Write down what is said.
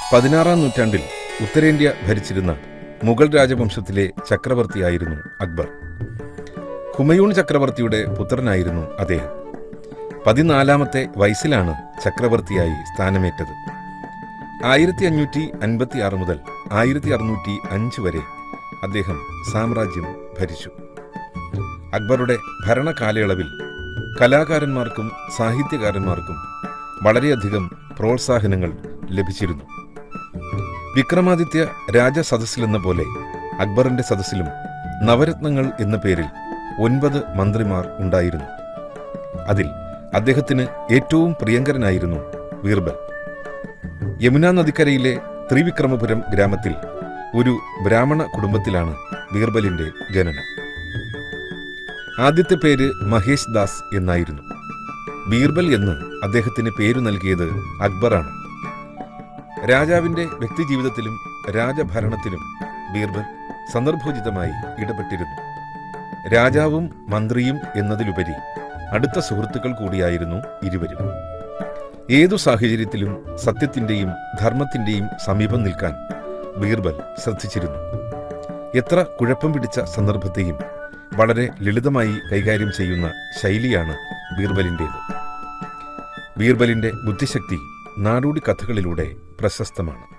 പതിനാറാം നൂറ്റാണ്ടിൽ ഉത്തരേന്ത്യ ഭരിച്ചിരുന്ന മുഗൾ രാജവംശത്തിലെ ചക്രവർത്തിയായിരുന്നു അക്ബർ ഹുമയൂൺ ചക്രവർത്തിയുടെ പുത്രനായിരുന്നു അദ്ദേഹം പതിനാലാമത്തെ വയസ്സിലാണ് ചക്രവർത്തിയായി സ്ഥാനമേറ്റത് ആയിരത്തി അഞ്ഞൂറ്റി അൻപത്തി ആറ് മുതൽ ആയിരത്തി അറുന്നൂറ്റി അഞ്ച് വരെ അദ്ദേഹം സാമ്രാജ്യം ഭരിച്ചു അക്ബറുടെ ഭരണകാലയളവിൽ കലാകാരന്മാർക്കും സാഹിത്യകാരന്മാർക്കും വളരെയധികം പ്രോത്സാഹനങ്ങൾ ലഭിച്ചിരുന്നു വിക്രമാദിത്യ രാജസദസ്സിലെന്ന പോലെ അക്ബറിന്റെ സദസ്സിലും നവരത്നങ്ങൾ എന്ന പേരിൽ ഒൻപത് മന്ത്രിമാർ ഉണ്ടായിരുന്നു അതിൽ അദ്ദേഹത്തിന് ഏറ്റവും പ്രിയങ്കരനായിരുന്നു ബീർബൽ യമുനാ നദിക്കരയിലെ ത്രിവിക്രമപുരം ഗ്രാമത്തിൽ ഒരു ബ്രാഹ്മണ കുടുംബത്തിലാണ് ബീർബലിന്റെ ജനനം ആദ്യത്തെ പേര് മഹേഷ് ദാസ് എന്നായിരുന്നു ബീർബൽ എന്ന് അദ്ദേഹത്തിന് പേരു നൽകിയത് അക്ബറാണ് രാജാവിന്റെ വ്യക്തിജീവിതത്തിലും രാജഭരണത്തിലും ബീർബൽ സന്ദർഭോചിതമായി ഇടപെട്ടിരുന്നു രാജാവും മന്ത്രിയും എന്നതിലുപരി അടുത്ത സുഹൃത്തുക്കൾ കൂടിയായിരുന്നു ഇരുവരും ഏതു സാഹചര്യത്തിലും സത്യത്തിന്റെയും ധർമ്മത്തിന്റെയും സമീപം നിൽക്കാൻ ബീർബൽ ശ്രദ്ധിച്ചിരുന്നു എത്ര കുഴപ്പം പിടിച്ച സന്ദർഭത്തെയും വളരെ ലളിതമായി കൈകാര്യം ചെയ്യുന്ന ശൈലിയാണ് ബീർബലിൻ്റേത് ബീർബലിന്റെ ബുദ്ധിശക്തി നാടോടി കഥകളിലൂടെ പ്രശസ്തമാണ്